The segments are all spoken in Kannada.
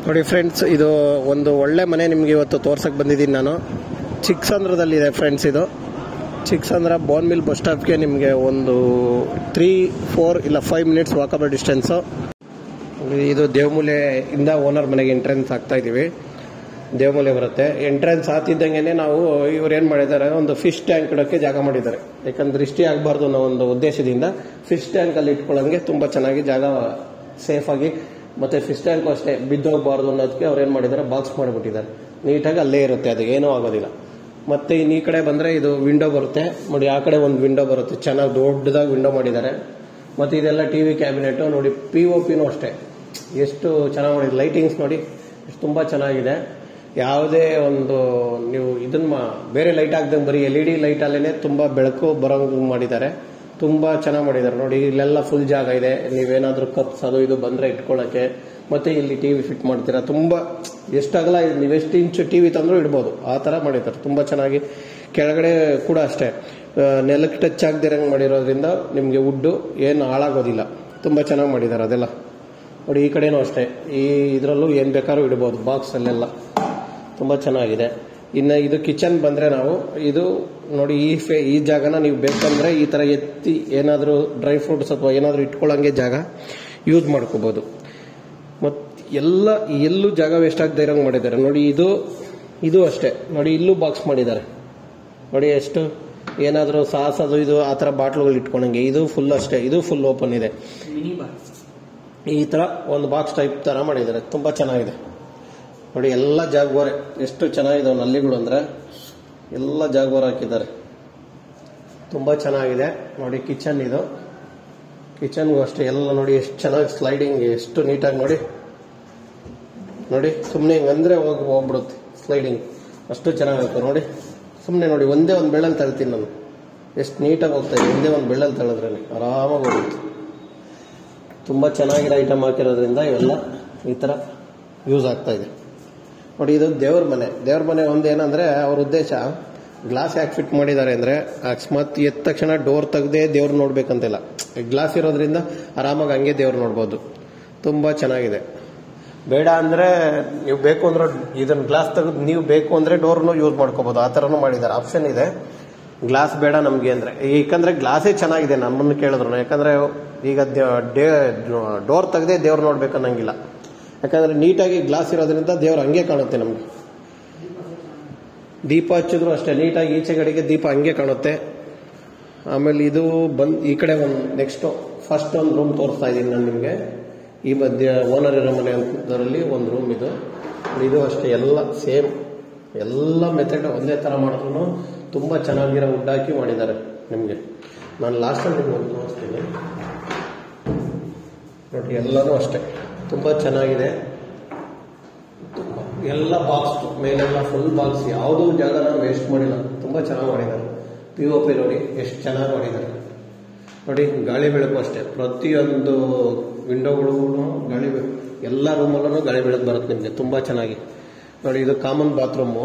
ನೋಡಿ ಫ್ರೆಂಡ್ಸ್ ಇದು ಒಂದು ಒಳ್ಳೆ ಮನೆ ನಿಮಗೆ ಇವತ್ತು ತೋರ್ಸಕ್ಕೆ ಬಂದಿದ್ದೀನಿ ನಾನು ಚಿಕ್ಕಸಂದ್ರದಲ್ಲಿದೆ ಫ್ರೆಂಡ್ಸ್ ಇದು ಚಿಕ್ಕಸಂದ್ರ ಬೋನ್ಮಿಲ್ ಬಸ್ ಸ್ಟಾಪ್ಗೆ ನಿಮಗೆ ಒಂದು ತ್ರೀ ಫೋರ್ ಇಲ್ಲ ಫೈವ್ ಮಿನಿಟ್ಸ್ ವಾಕಬಲ್ ಡಿಸ್ಟೆನ್ಸು ಇದು ದೇವಮೂಲೆಯಿಂದ ಓನರ್ ಮನೆಗೆ ಎಂಟ್ರೆನ್ಸ್ ಆಗ್ತಾ ಇದ್ದೀವಿ ದೇವಮೂಲೆ ಬರುತ್ತೆ ಎಂಟ್ರೆನ್ಸ್ ಆಗ್ತಿದ್ದಂಗೆ ನಾವು ಇವ್ರು ಏನು ಮಾಡಿದ್ದಾರೆ ಒಂದು ಫಿಶ್ ಟ್ಯಾಂಕ್ ಇಡೋಕ್ಕೆ ಜಾಗ ಮಾಡಿದ್ದಾರೆ ಯಾಕಂದ್ರೆ ದೃಷ್ಟಿ ಆಗಬಾರ್ದು ಅನ್ನೋ ಒಂದು ಉದ್ದೇಶದಿಂದ ಫಿಶ್ ಟ್ಯಾಂಕಲ್ಲಿ ಇಟ್ಕೊಳ್ಳೋಂಗೆ ತುಂಬ ಚೆನ್ನಾಗಿ ಜಾಗ ಸೇಫಾಗಿ ಮತ್ತು ಫಿಶ್ ಟ್ಯಾಂಕು ಅಷ್ಟೇ ಬಿದ್ದೋಗಬಾರ್ದು ಅನ್ನೋದಕ್ಕೆ ಅವ್ರು ಏನು ಮಾಡಿದ್ದಾರೆ ಬಾಕ್ಸ್ ಮಾಡಿಬಿಟ್ಟಿದ್ದಾರೆ ನೀಟಾಗಿ ಅಲ್ಲೇ ಇರುತ್ತೆ ಅದು ಏನೂ ಆಗೋದಿಲ್ಲ ಮತ್ತೆ ಇನ್ನು ಈ ಕಡೆ ಬಂದರೆ ಇದು ವಿಂಡೋ ಬರುತ್ತೆ ನೋಡಿ ಆ ಕಡೆ ಒಂದು ವಿಂಡೋ ಬರುತ್ತೆ ಚೆನ್ನಾಗಿ ದೊಡ್ಡದಾಗಿ ವಿಂಡೋ ಮಾಡಿದ್ದಾರೆ ಮತ್ತು ಇದೆಲ್ಲ ಟಿ ವಿ ಕ್ಯಾಬಿನೆಟು ನೋಡಿ ಪಿ ಒ ಪಿನೂ ಅಷ್ಟೇ ಎಷ್ಟು ಚೆನ್ನಾಗಿ ಮಾಡಿದೆ ಲೈಟಿಂಗ್ಸ್ ನೋಡಿ ಎಷ್ಟು ತುಂಬ ಚೆನ್ನಾಗಿದೆ ಯಾವುದೇ ಒಂದು ನೀವು ಇದನ್ನ ಮಾ- ಬೇರೆ ಲೈಟ್ ಹಾಕ್ದಂಗೆ ಬರೀ ಎಲ್ ಇ ಡಿ ಲೈಟಲ್ಲೇ ತುಂಬ ಬೆಳಕು ಬರೋಂಗೆ ಮಾಡಿದ್ದಾರೆ ತುಂಬ ಚೆನ್ನಾಗಿ ಮಾಡಿದ್ದಾರೆ ನೋಡಿ ಇಲ್ಲೆಲ್ಲ ಫುಲ್ ಜಾಗ ಇದೆ ನೀವೇನಾದರೂ ಕಪ್ಸ್ ಅದು ಇದು ಬಂದರೆ ಇಟ್ಕೊಳ್ಳೋಕ್ಕೆ ಮತ್ತೆ ಇಲ್ಲಿ ಟಿ ವಿ ಫಿಟ್ ಮಾಡ್ತೀರಾ ತುಂಬ ಎಷ್ಟಾಗಲ್ಲ ನೀವು ಎಷ್ಟು ಇಂಚು ಟಿ ವಿ ತಂದರೂ ಇಡ್ಬೋದು ಆ ಥರ ಮಾಡಿದ್ದಾರೆ ತುಂಬ ಚೆನ್ನಾಗಿ ಕೆಳಗಡೆ ಕೂಡ ಅಷ್ಟೇ ಆ, ನೆಲಕ್ಕೆ ಟಚ್ ಆಗದಿರಂಗೆ ಮಾಡಿರೋದ್ರಿಂದ ನಿಮಗೆ ವುಡ್ಡು ಏನು ಹಾಳಾಗೋದಿಲ್ಲ ತುಂಬ ಚೆನ್ನಾಗಿ ಮಾಡಿದ್ದಾರೆ ಅದೆಲ್ಲ ನೋಡಿ ಈ ಕಡೆನೂ ಅಷ್ಟೇ ಈ ಇದರಲ್ಲೂ ಏನು ಬೇಕಾದ್ರೂ ಇಡ್ಬೋದು ಬಾಕ್ಸಲ್ಲೆಲ್ಲ ತುಂಬ ಚೆನ್ನಾಗಿದೆ ಇನ್ನು ಇದು ಕಿಚನ್ ಬಂದರೆ ನಾವು ಇದು ನೋಡಿ ಈ ಫೇ ಈ ಜಾಗನ ನೀವು ಬೇಕಂದ್ರೆ ಈ ಥರ ಎತ್ತಿ ಏನಾದರೂ ಡ್ರೈ ಫ್ರೂಟ್ಸ್ ಅಥವಾ ಏನಾದರೂ ಇಟ್ಕೊಳ್ಳೋಂಗೆ ಜಾಗ ಯೂಸ್ ಮಾಡ್ಕೋಬೋದು ಮತ್ತು ಎಲ್ಲ ಎಲ್ಲೂ ಜಾಗ ವೇಸ್ಟ್ ಆಗದೆ ಇರೋಂಗೆ ಮಾಡಿದ್ದಾರೆ ನೋಡಿ ಇದು ಇದು ಅಷ್ಟೇ ನೋಡಿ ಇಲ್ಲೂ ಬಾಕ್ಸ್ ಮಾಡಿದ್ದಾರೆ ನೋಡಿ ಎಷ್ಟು ಏನಾದರೂ ಸಾಸ್ ಅದು ಇದು ಆ ಥರ ಬಾಟ್ಲುಗಳು ಇಟ್ಕೊಳಂಗೆ ಇದು ಫುಲ್ ಅಷ್ಟೇ ಇದು ಫುಲ್ ಓಪನ್ ಇದೆ ಈ ಥರ ಒಂದು ಬಾಕ್ಸ್ ಟೈಪ್ ಥರ ಮಾಡಿದ್ದಾರೆ ತುಂಬ ಚೆನ್ನಾಗಿದೆ ನೋಡಿ ಎಲ್ಲ ಜಾಗ್ವಾರೆ ಎಷ್ಟು ಚೆನ್ನಾಗಿದೆ ನಲ್ಲಿಗಳು ಅಂದರೆ ಎಲ್ಲ ಜಾಗ್ವಾರ ಹಾಕಿದ್ದಾರೆ ತುಂಬ ಚೆನ್ನಾಗಿದೆ ನೋಡಿ ಕಿಚನ್ ಇದು ಕಿಚನ್ಗೂ ಅಷ್ಟೇ ಎಲ್ಲ ನೋಡಿ ಎಷ್ಟು ಚೆನ್ನಾಗಿ ಸ್ಲೈಡಿಂಗ್ ಎಷ್ಟು ನೀಟಾಗಿ ನೋಡಿ ನೋಡಿ ಸುಮ್ಮನೆ ಹಿಂಗಂದ್ರೆ ಹೋಗಿ ಹೋಗ್ಬಿಡುತ್ತೆ ಸ್ಲೈಡಿಂಗ್ ಅಷ್ಟು ಚೆನ್ನಾಗಿರುತ್ತೆ ನೋಡಿ ಸುಮ್ಮನೆ ನೋಡಿ ಒಂದೇ ಒಂದು ಬೆಳ್ಳಲ್ಲಿ ತಳ್ತೀನಿ ನಾನು ಎಷ್ಟು ನೀಟಾಗಿ ಹೋಗ್ತಾ ಇದೆ ಒಂದೇ ಒಂದು ಬೆಳ್ಳಲ್ಲಿ ತಳೆದ್ರೆ ಆರಾಮಾಗಿ ಹೋಗುತ್ತೆ ತುಂಬ ಚೆನ್ನಾಗಿರೋ ಐಟಮ್ ಹಾಕಿರೋದ್ರಿಂದ ಇವೆಲ್ಲ ಈ ಥರ ಯೂಸ್ ಆಗ್ತಾ ಇದೆ ನೋಡಿ ಇದು ದೇವ್ರ ಮನೆ ದೇವ್ರ ಮನೆ ಒಂದು ಏನಂದ್ರೆ ಅವ್ರ ಉದ್ದೇಶ ಗ್ಲಾಸ್ ಯಾಕೆ ಫಿಟ್ ಮಾಡಿದ್ದಾರೆ ಅಂದ್ರೆ ಅಕಸ್ಮಾತ್ ಎದ್ದ ತಕ್ಷಣ ಡೋರ್ ತೆಗ್ದೇ ದೇವ್ರು ನೋಡ್ಬೇಕಂತಿಲ್ಲ ಗ್ಲಾಸ್ ಇರೋದ್ರಿಂದ ಆರಾಮಾಗಿ ಹಂಗೆ ದೇವ್ರು ನೋಡ್ಬೋದು ತುಂಬ ಚೆನ್ನಾಗಿದೆ ಬೇಡ ಅಂದ್ರೆ ನೀವು ಬೇಕು ಅಂದ್ರೆ ಇದನ್ನ ಗ್ಲಾಸ್ ತೆಗೆದು ನೀವು ಬೇಕು ಅಂದ್ರೆ ಡೋರ್ನು ಯೂಸ್ ಮಾಡ್ಕೋಬಹುದು ಆ ಥರನೂ ಮಾಡಿದ್ದಾರೆ ಆಪ್ಷನ್ ಇದೆ ಗ್ಲಾಸ್ ಬೇಡ ನಮಗೆ ಅಂದ್ರೆ ಯಾಕಂದ್ರೆ ಗ್ಲಾಸೇ ಚೆನ್ನಾಗಿದೆ ನಮ್ಮನ್ನು ಕೇಳಿದ್ರು ಯಾಕಂದ್ರೆ ಈಗ ಡೋರ್ ತೆಗ್ದೇ ದೇವ್ರು ನೋಡ್ಬೇಕನ್ನಂಗಿಲ್ಲ ಯಾಕಂದ್ರೆ ನೀಟಾಗಿ ಗ್ಲಾಸ್ ಇರೋದ್ರಿಂದ ದೇವ್ರು ಹಂಗೆ ಕಾಣುತ್ತೆ ನಮಗೆ ದೀಪ ಹಚ್ಚಿದ್ರು ಅಷ್ಟೇ ನೀಟಾಗಿ ಈಚೆ ಕಡೆಗೆ ದೀಪ ಹಂಗೆ ಕಾಣುತ್ತೆ ಆಮೇಲೆ ಇದು ಬಂದ್ ಈ ಕಡೆ ಒಂದು ನೆಕ್ಸ್ಟ್ ಫಸ್ಟ್ ಒಂದು ರೂಮ್ ತೋರಿಸ್ತಾ ಇದ್ದೀನಿ ನಾನು ನಿಮಗೆ ಈ ಮಧ್ಯ ಓನರ್ ಇರೋ ಮನೆ ಅಂತರಲ್ಲಿ ಒಂದು ರೂಮ್ ಇದು ಇದು ಅಷ್ಟೇ ಎಲ್ಲ ಸೇಮ್ ಎಲ್ಲ ಮೆಥಡ್ ಒಂದೇ ಥರ ಮಾಡಿದ್ರು ತುಂಬ ಚೆನ್ನಾಗಿರೋ ವುಡ್ ಹಾಕಿ ಮಾಡಿದ್ದಾರೆ ನಿಮಗೆ ನಾನು ಲಾಸ್ಟಲ್ಲಿ ನಿಮ್ಗೆ ಒಂದು ತೋರಿಸ್ತೀನಿ ನೋಡಿ ಎಲ್ಲನೂ ಅಷ್ಟೇ ತುಂಬ ಚೆನ್ನಾಗಿದೆ ಎಲ್ಲ ಬಾಕ್ಸ್ ಮೇಲೆಲ್ಲ ಫುಲ್ ಬಾಕ್ಸ್ ಯಾವುದೂ ಜಾಗನ ವೇಸ್ಟ್ ಮಾಡಿಲ್ಲ ತುಂಬ ಚೆನ್ನಾಗಿ ಮಾಡಿದ್ದಾರೆ ಪಿ ಒ ಪಿ ನೋಡಿ ಎಷ್ಟು ಚೆನ್ನಾಗಿ ಮಾಡಿದ್ದಾರೆ ನೋಡಿ ಗಾಳಿ ಬೆಳಕು ಅಷ್ಟೇ ಪ್ರತಿಯೊಂದು ವಿಂಡೋಗಳು ಗಾಳಿ ಬೆಳಕು ಎಲ್ಲ ರೂಮಲ್ಲೂ ಗಾಳಿ ಬೆಳಕು ಬರುತ್ತೆ ನಿಮಗೆ ತುಂಬ ಚೆನ್ನಾಗಿ ನೋಡಿ ಇದು ಕಾಮನ್ ಬಾತ್ರೂಮು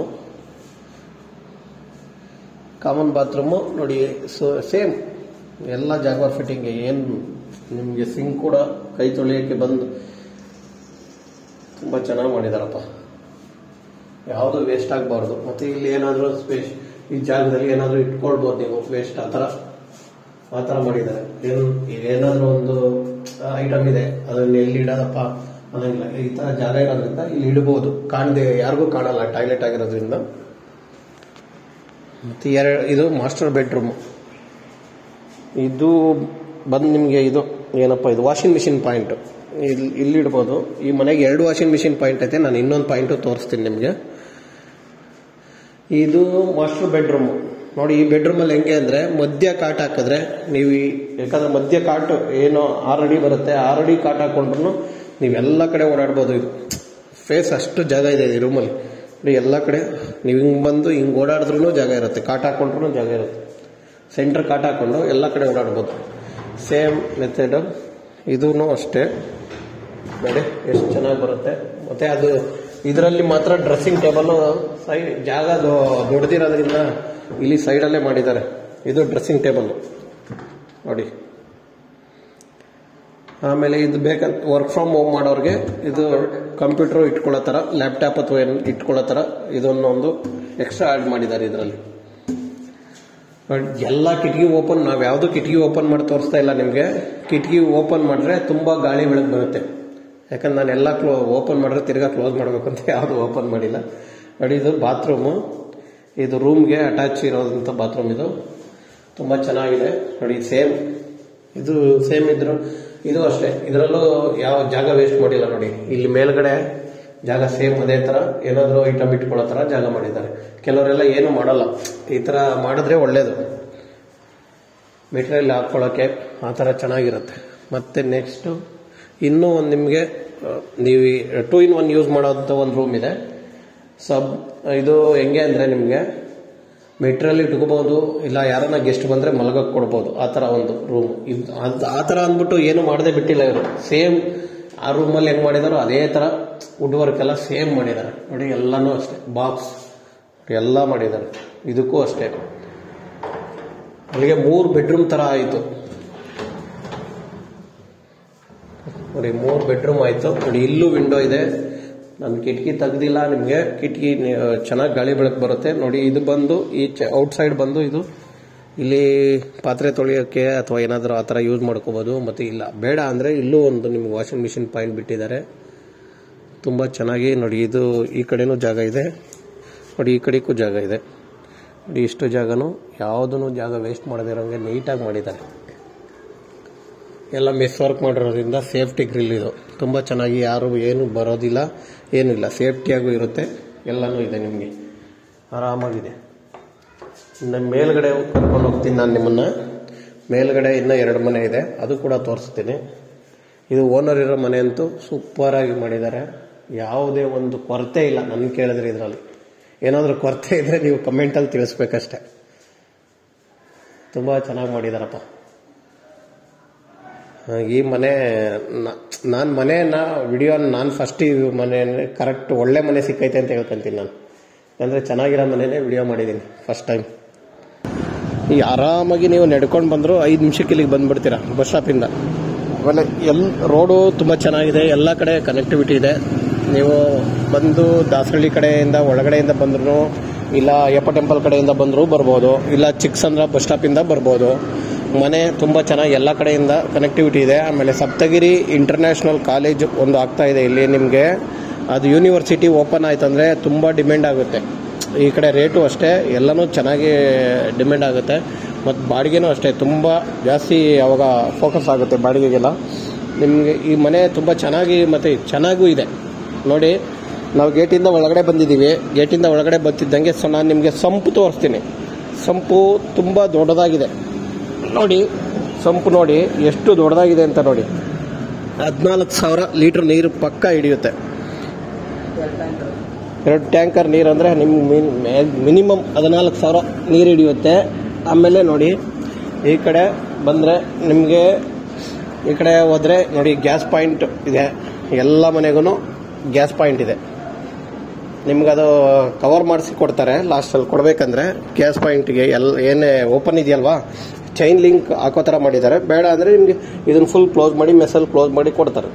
ಕಾಮನ್ ಬಾತ್ರೂಮು ನೋಡಿ ಸೊ ಸೇಮ್ ಎಲ್ಲ ಜಾಗ್ವಾರ್ ಫಿಟ್ಟಿಂಗ್ ಏನು ನಿಮಗೆ ಸಿಂಕ್ ಕೂಡ ಕೈ ತೊಳೆಯೋಕ್ಕೆ ಬಂದು ತುಂಬ ಚೆನ್ನಾಗಿ ಮಾಡಿದಾರಪ್ಪ ಯಾವುದು ವೇಸ್ಟ್ ಆಗಬಾರ್ದು ಮತ್ತೆ ಇಲ್ಲಿ ಏನಾದರೂ ಸ್ಪೇಸ್ ಈ ಜಾಗದಲ್ಲಿ ಏನಾದರೂ ಇಟ್ಕೊಳ್ಬೋದು ನೀವು ವೇಸ್ಟ್ ಆ ಥರ ಆ ಥರ ಮಾಡಿದ್ದಾರೆ ಏನು ಏನಾದರೂ ಒಂದು ಐಟಮ್ ಇದೆ ಅದನ್ನ ಎಲ್ಲಿ ಇಡೋದಪ್ಪ ಅನ್ನಂಗಿಲ್ಲ ಈ ಥರ ಜಾಗ ಇರೋದ್ರಿಂದ ಇಲ್ಲಿ ಇಡ್ಬೋದು ಕಾಣದೆ ಯಾರಿಗೂ ಕಾಣಲ್ಲ ಟಾಯ್ಲೆಟ್ ಆಗಿರೋದ್ರಿಂದ ಮತ್ತೆ ಎರಡು ಇದು ಮಾಸ್ಟರ್ ಬೆಡ್ರೂಮ್ ಇದು ಬಂದು ನಿಮಗೆ ಇದು ಏನಪ್ಪ ಇದು ವಾಷಿಂಗ್ ಮಿಷಿನ್ ಪಾಯಿಂಟ್ ಇಲ್ಲಿ ಇಲ್ಲಿ ಇಡ್ಬೋದು ಈ ಮನೆಗೆ ಎರಡು ವಾಷಿಂಗ್ ಮಿಷಿನ್ ಪಾಯಿಂಟ್ ಐತೆ ನಾನು ಇನ್ನೊಂದು ಪಾಯಿಂಟು ತೋರಿಸ್ತೀನಿ ನಿಮಗೆ ಇದು ಮಾಸ್ಟರ್ ಬೆಡ್ರೂಮ್ ನೋಡಿ ಈ ಬೆಡ್ರೂಮಲ್ಲಿ ಹೆಂಗೆ ಅಂದರೆ ಮಧ್ಯ ಕಾಟ್ ಹಾಕಿದ್ರೆ ನೀವು ಈ ಯಾಕಂದ್ರೆ ಮಧ್ಯ ಕಾಟು ಏನು ಆರು ಅಡಿ ಬರುತ್ತೆ ಆರು ಅಡಿ ಕಾಟ್ ಹಾಕೊಂಡ್ರು ನೀವು ಎಲ್ಲ ಕಡೆ ಓಡಾಡ್ಬೋದು ಇದು ಫೇಸ್ ಅಷ್ಟು ಜಾಗ ಇದೆ ಈ ರೂಮಲ್ಲಿ ನೋಡಿ ಎಲ್ಲ ಕಡೆ ನೀವು ಹಿಂಗೆ ಬಂದು ಹಿಂಗೆ ಓಡಾಡಿದ್ರೂ ಜಾಗ ಇರುತ್ತೆ ಕಾಟ್ ಹಾಕೊಂಡ್ರು ಜಾಗ ಇರುತ್ತೆ ಸೆಂಟ್ರ್ ಕಾಟ್ ಹಾಕೊಂಡು ಎಲ್ಲ ಕಡೆ ಓಡಾಡ್ಬೋದು ಸೇಮ್ ಮೆಥಡ್ ಇದೂ ಅಷ್ಟೇ ನೋಡಿ ಎಷ್ಟು ಚೆನ್ನಾಗಿ ಬರುತ್ತೆ ಮತ್ತೆ ಅದು ಇದರಲ್ಲಿ ಮಾತ್ರ ಡ್ರೆಸ್ಸಿಂಗ್ ಟೇಬಲ್ ಸೈಡ್ ಜಾಗ ದೊ- ದೊಡ್ಡದಿರೋದ್ರಿಂದ ಇಲ್ಲಿ ಸೈಡಲ್ಲೇ ಮಾಡಿದ್ದಾರೆ ಇದು ಡ್ರೆಸ್ಸಿಂಗ್ ಟೇಬಲ್ ನೋಡಿ ಆಮೇಲೆ ಇದು ಬೇಕಂತ ವರ್ಕ್ ಫ್ರಮ್ ಹೋಮ್ ಮಾಡೋರಿಗೆ ಇದು ಕಂಪ್ಯೂಟರ್ ಇಟ್ಕೊಳ್ಳೋ ಥರ ಲ್ಯಾಪ್ಟಾಪ್ ಅಥವಾ ಏನು ಇಟ್ಕೊಳ್ಳೋ ಥರ ಇದನ್ನೊಂದು ಎಕ್ಸ್ಟ್ರಾ ಆ್ಯಡ್ ಮಾಡಿದ್ದಾರೆ ಇದರಲ್ಲಿ ಬಟ್ ಎಲ್ಲ ಕಿಟಕಿ ಓಪನ್ ನಾವು ಯಾವುದು ಕಿಟಕಿ ಓಪನ್ ಮಾಡಿ ತೋರಿಸ್ತಾ ಇಲ್ಲ ನಿಮಗೆ ಕಿಟಕಿ ಓಪನ್ ಮಾಡಿದ್ರೆ ತುಂಬ ಗಾಳಿ ಬೆಳಕು ಬರುತ್ತೆ ಯಾಕಂದ್ರೆ ನಾನು ಎಲ್ಲ ಕ್ಲೋ ಓಪನ್ ಮಾಡಿದ್ರೆ ತಿರ್ಗಾ ಕ್ಲೋಸ್ ಮಾಡಬೇಕು ಅಂತ ಯಾವುದು ಓಪನ್ ಮಾಡಿಲ್ಲ ನೋಡಿ ಇದು ಬಾತ್ರೂಮು ಇದು ರೂಮ್ಗೆ ಅಟ್ಯಾಚ್ ಇರೋದಂಥ ಬಾತ್ರೂಮ್ ಇದು ತುಂಬ ಚೆನ್ನಾಗಿದೆ ನೋಡಿ ಸೇಮ್ ಇದು ಸೇಮ್ ಇದ್ರು ಇದು ಅಷ್ಟೇ ಇದರಲ್ಲೂ ಯಾವ ಜಾಗ ವೇಸ್ಟ್ ಮಾಡಿಲ್ಲ ನೋಡಿ ಇಲ್ಲಿ ಮೇಲ್ಗಡೆ ಜಾಗ ಸೇಮ್ ಅದೇ ಥರ ಏನಾದರೂ ಐಟಮ್ ಇಟ್ಕೊಳ್ಳೋ ಥರ ಜಾಗ ಮಾಡಿದ್ದಾರೆ ಕೆಲವರೆಲ್ಲ ಏನು ಮಾಡಲ್ಲ ಈ ಥರ ಮಾಡಿದ್ರೆ ಒಳ್ಳೇದು ಮೆಟೀರಿಯಲ್ ಹಾಕ್ಕೊಳ್ಳೋಕ್ಕೆ ಆ ಥರ ಚೆನ್ನಾಗಿರುತ್ತೆ ಮತ್ತೆ ನೆಕ್ಸ್ಟು ಇನ್ನೂ ಒಂದು ನಿಮಗೆ ನೀವು ಟೂ ಇನ್ ಒನ್ ಯೂಸ್ ಮಾಡೋಂಥ ಒಂದು ರೂಮ್ ಇದೆ ಸಬ್ ಇದು ಹೆಂಗೆ ಅಂದರೆ ನಿಮಗೆ ಮೆಟೀರಿಯಲ್ ಇಟ್ಕೋಬಹುದು ಇಲ್ಲ ಯಾರನ್ನ ಗೆಸ್ಟ್ ಬಂದರೆ ಮಲಗಕ್ಕೆ ಕೊಡ್ಬೋದು ಆ ಥರ ಒಂದು ರೂಮ್ ಇದು ಅದ್- ಆ ಥರ ಅಂದ್ಬಿಟ್ಟು ಏನು ಮಾಡದೆ ಬಿಟ್ಟಿಲ್ಲ ಇವರು ಸೇಮ್ ಆ ರೂಮಲ್ಲಿ ಹೆಂಗೆ ಮಾಡಿದಾರೋ ಅದೇ ಥರ ವುಡ್ ವರ್ಕ್ ಎಲ್ಲ ಸೇಮ್ ಮಾಡಿದ್ದಾರೆ ನೋಡಿ ಎಲ್ಲನೂ ಅಷ್ಟೇ ಬಾಕ್ಸ್ ಎಲ್ಲ ಮಾಡಿದ್ದಾರೆ ಇದಕ್ಕೂ ಅಷ್ಟೇ ಅಲ್ಲಿಗೆ ಮೂರು ಬೆಡ್ರೂಮ್ ಥರ ಆಯಿತು ನೋಡಿ ಮೂರು ಬೆಡ್ರೂಮ್ ಆಯಿತು ನೋಡಿ ಇಲ್ಲೂ ವಿಂಡೋ ಇದೆ ನಾನು ಕಿಟಕಿ ತೆಗ್ದಿಲ್ಲ ನಿಮಗೆ ಕಿಟಕಿ ಚೆನ್ನಾಗಿ ಗಾಳಿ ಬೆಳಕು ಬರುತ್ತೆ ನೋಡಿ ಇದು ಬಂದು ಈ ಔಟ್ ಸೈಡ್ ಬಂದು ಇದು ಇಲ್ಲಿ ಪಾತ್ರೆ ತೊಳೆಯೋಕ್ಕೆ ಅಥವಾ ಏನಾದರೂ ಆ ಥರ ಯೂಸ್ ಮಾಡ್ಕೋಬೋದು ಮತ್ತು ಇಲ್ಲ ಬೇಡ ಅಂದರೆ ಇಲ್ಲೂ ಒಂದು ನಿಮ್ಗೆ ವಾಷಿಂಗ್ ಮಿಷಿನ್ ಪಾಯಿಂಟ್ ಬಿಟ್ಟಿದ್ದಾರೆ ತುಂಬ ಚೆನ್ನಾಗಿ ನೋಡಿ ಇದು ಈ ಕಡೆನೂ ಜಾಗ ಇದೆ ನೋಡಿ ಈ ಕಡೆಗೂ ಜಾಗ ಇದೆ ನೋಡಿ ಇಷ್ಟು ಜಾಗನೂ ಯಾವುದೂ ಜಾಗ ವೇಸ್ಟ್ ಮಾಡದಿರೋಂಗೆ ನೀಟಾಗಿ ಮಾಡಿದ್ದಾರೆ ಎಲ್ಲ ಮೆಸ್ ವರ್ಕ್ ಮಾಡಿರೋದ್ರಿಂದ ಸೇಫ್ಟಿ ಗ್ರಿಲ್ ಇದು ತುಂಬ ಚೆನ್ನಾಗಿ ಯಾರು ಏನು ಬರೋದಿಲ್ಲ ಏನಿಲ್ಲ ಸೇಫ್ಟಿಯಾಗೂ ಇರುತ್ತೆ ಎಲ್ಲನೂ ಇದೆ ನಿಮಗೆ ಆರಾಮಾಗಿದೆ ಇನ್ನು ಮೇಲ್ಗಡೆ ಕರ್ಕೊಂಡು ಹೋಗ್ತೀನಿ ನಾನು ನಿಮ್ಮನ್ನು ಮೇಲ್ಗಡೆ ಇನ್ನೂ ಎರಡು ಮನೆ ಇದೆ ಅದು ಕೂಡ ತೋರಿಸ್ತೀನಿ ಇದು ಓನರ್ ಇರೋ ಮನೆ ಅಂತೂ ಸೂಪರಾಗಿ ಮಾಡಿದ್ದಾರೆ ಯಾವುದೇ ಒಂದು ಕೊರತೆ ಇಲ್ಲ ನನ್ನ ಕೇಳಿದ್ರೆ ಇದರಲ್ಲಿ ಏನಾದರೂ ಕೊರತೆ ಇದ್ದರೆ ನೀವು ಕಮೆಂಟಲ್ಲಿ ತಿಳಿಸ್ಬೇಕಷ್ಟೆ ತುಂಬ ಚೆನ್ನಾಗಿ ಮಾಡಿದಾರಪ್ಪ ಆ, ಈ ಮನೆ ನಾನು ಮನೆಯನ್ನ ವಿಡಿಯೋ ನಾನು ಫಸ್ಟ್ ಈ ಮನೆ ಕರೆಕ್ಟ್ ಒಳ್ಳೆ ಮನೆ ಸಿಕ್ಕೈತೆ ಅಂತ ಹೇಳ್ಕೊಂತೀನಿ ನಾನು ಅಂದರೆ ಚೆನ್ನಾಗಿರೋ ಮನೆಯೇ ವಿಡಿಯೋ ಮಾಡಿದ್ದೀನಿ ಫಸ್ಟ್ ಟೈಮ್ ಈ ಆರಾಮಾಗಿ ನೀವು ನಡ್ಕೊಂಡು ಬಂದರೂ ಐದು ನಿಮಿಷಕ್ಕೆ ಇಲ್ಲಿಗೆ ಬಂದ್ಬಿಡ್ತೀರಾ ಬಸ್ ಸ್ಟಾಪಿಂದ ಆಮೇಲೆ ಎಲ್ ರೋಡು ತುಂಬ ಚೆನ್ನಾಗಿದೆ ಎಲ್ಲ ಕಡೆ ಕನೆಕ್ಟಿವಿಟಿ ಇದೆ ನೀವು ಬಂದು ದಾಸರಳ್ಳಿ ಕಡೆಯಿಂದ ಒಳಗಡೆಯಿಂದ ಬಂದ್ರು ಇಲ್ಲ ಅಯ್ಯಪ್ಪ ಟೆಂಪಲ್ ಕಡೆಯಿಂದ ಬಂದರೂ ಬರ್ಬೋದು ಇಲ್ಲ ಚಿಕ್ಕಸಂದ್ರ ಬಸ್ ಸ್ಟಾಪಿಂದ ಬರ್ಬೋದು ಮನೆ ತುಂಬ ಚೆನ್ನಾಗಿ ಎಲ್ಲ ಕಡೆಯಿಂದ ಕನೆಕ್ಟಿವಿಟಿ ಇದೆ ಆಮೇಲೆ ಸಪ್ತಗಿರಿ ಇಂಟರ್ನ್ಯಾಷನಲ್ ಕಾಲೇಜ್ ಒಂದು ಆಗ್ತಾ ಇದೆ ಇಲ್ಲಿ ನಿಮಗೆ ಅದು ಯೂನಿವರ್ಸಿಟಿ ಓಪನ್ ಆಯ್ತಂದರೆ ತುಂಬ ಡಿಮ್ಯಾಂಡ್ ಆಗುತ್ತೆ ಈ ಕಡೆ ರೇಟು ಅಷ್ಟೇ ಎಲ್ಲನೂ ಚೆನ್ನಾಗಿ ಡಿಮ್ಯಾಂಡ್ ಆಗುತ್ತೆ ಮತ್ತು ಬಾಡಿಗೆನೂ ಅಷ್ಟೇ ತುಂಬ ಜಾಸ್ತಿ ಅವಾಗ ಫೋಕಸ್ ಆಗುತ್ತೆ ಬಾಡಿಗೆಗೆಲ್ಲ ನಿಮಗೆ ಈ ಮನೆ ತುಂಬ ಚೆನ್ನಾಗಿ ಮತ್ತು ಚೆನ್ನಾಗೂ ಇದೆ ನೋಡಿ ನಾವು ಗೇಟಿಂದ ಒಳಗಡೆ ಬಂದಿದ್ದೀವಿ ಗೇಟಿಂದ ಒಳಗಡೆ ಬರ್ತಿದ್ದಂಗೆ ಸೊ ನಾನು ನಿಮಗೆ ಸಂಪು ತೋರಿಸ್ತೀನಿ ಸಂಪು ತುಂಬ ದೊಡ್ಡದಾಗಿದೆ ನೋಡಿ ಸಂಪು ನೋಡಿ ಎಷ್ಟು ದೊಡ್ಡದಾಗಿದೆ ಅಂತ ನೋಡಿ ಹದಿನಾಲ್ಕು ಸಾವಿರ ಲೀಟ್ರ್ ನೀರು ಪಕ್ಕ ಹಿಡಿಯುತ್ತೆ ಎರಡು ಟ್ಯಾಂಕರ್ ನೀರು ಅಂದರೆ ನಿಮ್ಗೆ ಮಿನಿಮಮ್ ಹದಿನಾಲ್ಕು ಸಾವಿರ ನೀರು ಹಿಡಿಯುತ್ತೆ ಆಮೇಲೆ ನೋಡಿ ಈ ಕಡೆ ಬಂದರೆ ನಿಮಗೆ ಈ ಕಡೆ ಹೋದರೆ ನೋಡಿ ಗ್ಯಾಸ್ ಪಾಯಿಂಟ್ ಇದೆ ಎಲ್ಲ ಮನೆಗೂ ಗ್ಯಾಸ್ ಪಾಯಿಂಟ್ ಇದೆ ನಿಮ್ಗದು ಕವರ್ ಮಾಡಿಸಿ ಕೊಡ್ತಾರೆ ಲಾಸ್ಟಲ್ಲಿ ಕೊಡಬೇಕಂದ್ರೆ ಗ್ಯಾಸ್ ಪಾಯಿಂಟ್ಗೆ ಎಲ್ಲ ಏನೇ ಓಪನ್ ಇದೆಯಲ್ವಾ ಚೈನ್ ಲಿಂಕ್ ಹಾಕೋ ಥರ ಮಾಡಿದ್ದಾರೆ ಬೇಡ ಅಂದರೆ ನಿಮಗೆ ಇದನ್ನು ಫುಲ್ ಕ್ಲೋಸ್ ಮಾಡಿ ಮೆಸಲ್ ಕ್ಲೋಸ್ ಮಾಡಿ ಕೊಡ್ತಾರೆ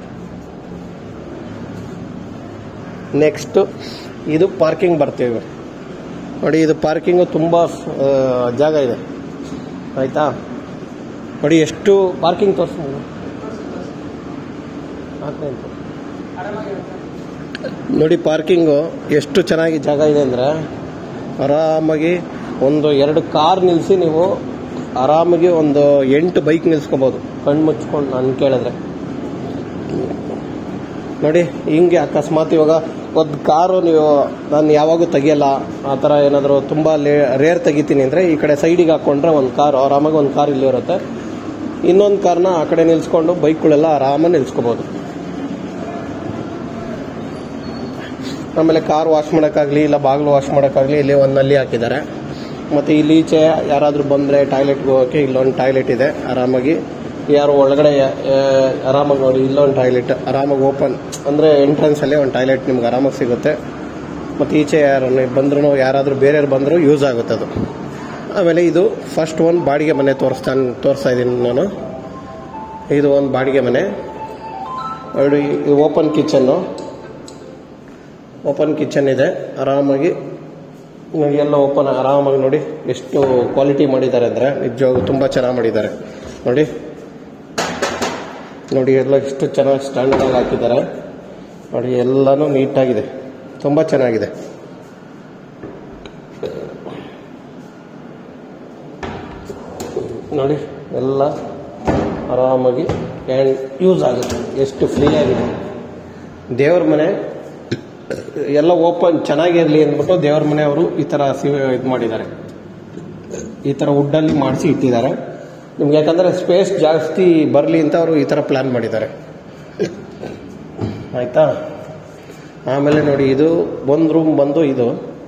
ನೆಕ್ಸ್ಟ್ ಇದು ಪಾರ್ಕಿಂಗ್ ಬರ್ತೀವಿ ನೋಡಿ ಇದು ಪಾರ್ಕಿಂಗು ತುಂಬ ಆ, ಜಾಗ ಇದೆ ಆಯಿತಾ ನೋಡಿ ಎಷ್ಟು ಪಾರ್ಕಿಂಗ್ ತೋರಿಸ್ಬೋದು ನೋಡಿ ಪಾರ್ಕಿಂಗು ಎಷ್ಟು ಚೆನ್ನಾಗಿ ಜಾಗ ಇದೆ ಅಂದರೆ ಆರಾಮಾಗಿ ಒಂದು ಎರಡು ಕಾರ್ ನಿಲ್ಲಿಸಿ ನೀವು ಆರಾಮಾಗಿ ಒಂದು ಎಂಟು ಬೈಕ್ ನಿಲ್ಸ್ಕೊಬೋದು ಕಣ್ಣು ಮುಚ್ಕೊಂಡು ನಾನು ಕೇಳಿದ್ರೆ ನೋಡಿ ಹಿಂಗೆ ಅಕಸ್ಮಾತ್ ಇವಾಗ ಒಂದು ಕಾರು ನೀವು ನಾನು ಯಾವಾಗೂ ತೆಗಿಯಲ್ಲ ಆ ಥರ ಏನಾದರೂ ತುಂಬ ಲೇ ರೇರ್ ತೆಗಿತೀನಿ ಅಂದರೆ ಈ ಕಡೆ ಸೈಡಿಗೆ ಹಾಕ್ಕೊಂಡ್ರೆ ಒಂದು ಕಾರು ಆರಾಮಾಗಿ ಒಂದು ಕಾರ್ ಇಲ್ಲಿ ಇರುತ್ತೆ ಇನ್ನೊಂದು ಕಾರ್ನ ಆ ಕಡೆ ನಿಲ್ಸ್ಕೊಂಡು ಬೈಕ್ಗಳೆಲ್ಲ ಆರಾಮಾಗಿ ನಿಲ್ಸ್ಕೊಬೋದು ಆಮೇಲೆ ಕಾರ್ ವಾಶ್ ಮಾಡೋಕ್ಕಾಗಲಿ ಇಲ್ಲ ಬಾಗಿಲು ವಾಶ್ ಮಾಡೋಕ್ಕಾಗಲಿ ಇಲ್ಲಿ ಒಂದು ನಲ್ಲಿ ಹಾಕಿದ್ದಾರೆ ಮತ್ತು ಇಲ್ಲಿ ಈಚೆ ಯಾರಾದರೂ ಬಂದರೆ ಟಾಯ್ಲೆಟ್ಗೆ ಹೋಗೋಕ್ಕೆ ಇಲ್ಲೊಂದು ಟಾಯ್ಲೆಟ್ ಇದೆ ಆರಾಮಾಗಿ ಯಾರು ಒಳಗಡೆ ಆ, ಆರಾಮಾಗಿ ನೋಡಿ ಇಲ್ಲೊಂದು ಟಾಯ್ಲೆಟ್ ಆರಾಮಾಗಿ ಓಪನ್ ಅಂದರೆ ಎಂಟ್ರೆನ್ಸಲ್ಲೇ ಒಂದು ಟಾಯ್ಲೆಟ್ ನಿಮ್ಗೆ ಆರಾಮಾಗಿ ಸಿಗುತ್ತೆ ಮತ್ತು ಈಚೆ ಯಾರು ಬಂದ್ರೂ ಯಾರಾದರೂ ಬೇರೆಯವ್ರು ಬಂದರೂ ಯೂಸ್ ಆಗುತ್ತೆ ಅದು ಆಮೇಲೆ ಇದು ಫಸ್ಟ್ ಒಂದು ಬಾಡಿಗೆ ಮನೆ ತೋರಿಸ್ತಾನೆ ತೋರಿಸ್ತಾ ಇದ್ದೀನಿ ನಾನು ಇದು ಒಂದು ಬಾಡಿಗೆ ಮನೆ ನೋಡಿ ಇದು ಓಪನ್ ಕಿಚನ್ನು ಓಪನ್ ಕಿಚನ್ ಇದೆ ಆರಾಮಾಗಿ ನೋಡಿ ಎಲ್ಲ ಓಪನ್ ಆರಾಮಾಗಿ ನೋಡಿ ಎಷ್ಟು ಕ್ವಾಲಿಟಿ ಮಾಡಿದ್ದಾರೆ ಅಂದರೆ ನಿಜವಾಗೂ ತುಂಬ ಚೆನ್ನಾಗಿ ಮಾಡಿದ್ದಾರೆ ನೋಡಿ ನೋಡಿ ಎಲ್ಲ ಎಷ್ಟು ಚೆನ್ನಾಗಿ ಸ್ಟ್ಯಾಂಡರ್ಡ್ ಆಗಿ ಹಾಕಿದ್ದಾರೆ ನೋಡಿ ಎಲ್ಲನೂ ನೀಟಾಗಿದೆ ತುಂಬ ಚೆನ್ನಾಗಿದೆ ನೋಡಿ ಎಲ್ಲ ಆರಾಮಾಗಿ ಆ್ಯಂಡ್ ಯೂಸ್ ಆಗುತ್ತೆ ಎಷ್ಟು ಫ್ರೀ ಆಗಿದೆ ದೇವ್ರ ಮನೆ ಎಲ್ಲ ಓಪನ್ ಚೆನ್ನಾಗಿರಲಿ ಅಂದ್ಬಿಟ್ಟು ದೇವ್ರ ಮನೆ ಅವರು ಈ ಥರ ಸಿ ಇದು ಮಾಡಿದ್ದಾರೆ ಈ ಥರ ವುಡ್ಡಲ್ಲಿ ಮಾಡಿಸಿ ಇಟ್ಟಿದ್ದಾರೆ ನಿಮ್ಗೆ ಯಾಕಂದರೆ ಸ್ಪೇಸ್ ಜಾಸ್ತಿ ಬರಲಿ ಅಂತ ಅವರು ಈ ಥರ ಪ್ಲ್ಯಾನ್ ಮಾಡಿದ್ದಾರೆ ಆಯಿತಾ ಆಮೇಲೆ ನೋಡಿ ಇದು ಒಂದು ರೂಮ್ ಬಂದು ಇದು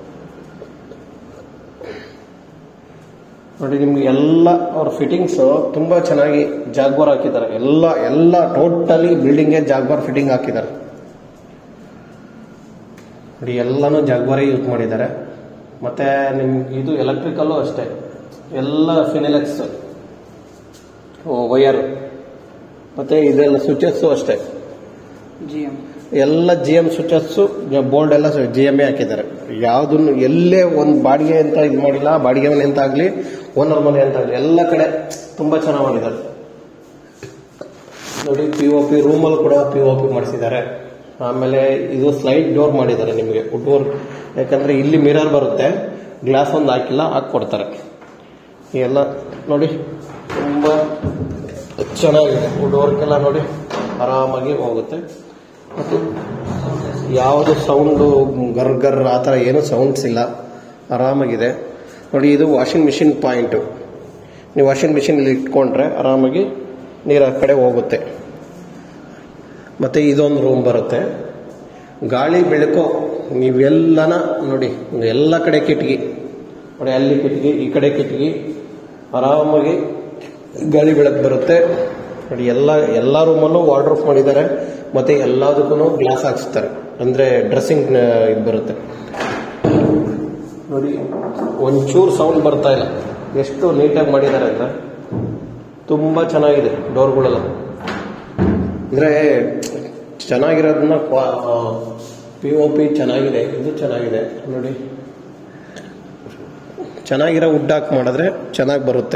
ನೋಡಿ ನಿಮ್ಗೆ ಎಲ್ಲ ಅವ್ರ ಫಿಟ್ಟಿಂಗ್ಸು ತುಂಬ ಚೆನ್ನಾಗಿ ಜಾಗ್ವಾರ್ ಹಾಕಿದ್ದಾರೆ ಎಲ್ಲ ಎಲ್ಲ ಟೋಟಲಿ ಬಿಲ್ಡಿಂಗ್ಗೆ ಜಾಗ್ವಾರ್ ಫಿಟ್ಟಿಂಗ್ ಹಾಕಿದ್ದಾರೆ ನೋಡಿ ಎಲ್ಲನೂ ಜಾಗ್ವಾರೇ ಯೂಸ್ ಮಾಡಿದ್ದಾರೆ ಮತ್ತು ನಿಮ್ಗೆ ಇದು ಎಲೆಕ್ಟ್ರಿಕಲ್ಲು ಅಷ್ಟೇ ಎಲ್ಲ ಫಿನಿಲೆಕ್ಸ್ ವಯರ್ ಮತ್ತು ಇದೆಲ್ಲ ಸ್ವಿಚಸ್ಸು ಅಷ್ಟೇ ಜಿ ಎಂ ಎಲ್ಲ ಜಿ ಎಮ್ ಸ್ವಿಚಸ್ಸು ಬೋರ್ಡ್ ಎಲ್ಲ ಜಿ ಎಮ್ ಎ ಹಾಕಿದ್ದಾರೆ ಯಾವುದನ್ನು ಎಲ್ಲೇ ಒಂದು ಬಾಡಿಗೆ ಅಂತ ಇದು ಮಾಡಿಲ್ಲ ಬಾಡಿಗೆ ಮನೆ ಅಂತ ಆಗಲಿ ಓನರ್ ಮನೆ ಅಂತ ಆಗಲಿ ಎಲ್ಲ ಕಡೆ ತುಂಬ ಚೆನ್ನಾಗಿ ಮಾಡಿದ್ದಾರೆ ನೋಡಿ ಪಿ ಒ ಪಿ ರೂಮಲ್ಲಿ ಕೂಡ ಪಿ ಒ ಪಿ ಮಾಡಿಸಿದ್ದಾರೆ ಆಮೇಲೆ ಇದು ಸ್ಲೈಡ್ ಡೋರ್ ಮಾಡಿದ್ದಾರೆ ನಿಮಗೆ ವುಡ್ ವರ್ಕ್ ಯಾಕಂದರೆ ಇಲ್ಲಿ ಮಿರರ್ ಬರುತ್ತೆ ಗ್ಲಾಸ್ ಒಂದು ಹಾಕಿಲ್ಲ ಹಾಕಿ ಕೊಡ್ತಾರೆ ಎಲ್ಲ ನೋಡಿ ತುಂಬ ಚೆನ್ನಾಗಿದೆ ವುಡ್ ವರ್ಕ್ ಎಲ್ಲ ನೋಡಿ ಆರಾಮಾಗಿ ಹೋಗುತ್ತೆ ಮತ್ತು ಯಾವುದು ಸೌಂಡು ಗರ್ ಗರ್ ಆ ಥರ ಏನೂ ಸೌಂಡ್ಸ್ ಇಲ್ಲ ಆರಾಮಾಗಿದೆ ನೋಡಿ ಇದು ವಾಷಿಂಗ್ ಮಿಷಿನ್ ಪಾಯಿಂಟು ನೀವು ವಾಷಿಂಗ್ ಮಿಷಿನಲ್ಲಿ ಇಟ್ಕೊಂಡ್ರೆ ಆರಾಮಾಗಿ ನೀರು ಆ ಕಡೆ ಹೋಗುತ್ತೆ ಮತ್ತು ಇದೊಂದು ರೂಮ್ ಬರುತ್ತೆ ಗಾಳಿ ಬೆಳಕು ನೀವೆಲ್ಲನ ನೋಡಿ ಎಲ್ಲ ಕಡೆ ಕಿಟಕಿ ನೋಡಿ ಅಲ್ಲಿ ಕಿಟಕಿ ಈ ಕಡೆ ಕಿಟಕಿ ಆರಾಮಾಗಿ ಗಾಳಿ ಬೆಳಕು ಬರುತ್ತೆ ನೋಡಿ ಎಲ್ಲ ಎಲ್ಲ ರೂಮಲ್ಲೂ ವಾರ್ಡ್ರೋಫ್ ಮಾಡಿದ್ದಾರೆ ಮತ್ತು ಎಲ್ಲದಕ್ಕೂ ಗ್ಲಾಸ್ ಹಾಕ್ಸ್ತಾರೆ ಅಂದರೆ ಡ್ರೆಸ್ಸಿಂಗ್ ಇದು ಬರುತ್ತೆ ನೋಡಿ ಒಂಚೂರು ಸೌಂಡ್ ಬರ್ತಾ ಇಲ್ಲ ಎಷ್ಟು ನೀಟಾಗಿ ಮಾಡಿದ್ದಾರೆ ಅಂತ ತುಂಬ ಚೆನ್ನಾಗಿದೆ ಡೋರ್ಗಳೆಲ್ಲ ಅಂದರೆ ಚೆನ್ನಾಗಿರೋದನ್ನ ಪಿ ಒ ಪಿ ಚೆನ್ನಾಗಿದೆ ಇದು ಚೆನ್ನಾಗಿದೆ ನೋಡಿ ಚೆನ್ನಾಗಿರೋ ವುಡ್ ಹಾಕಿ ಮಾಡಿದ್ರೆ ಚೆನ್ನಾಗಿ ಬರುತ್ತೆ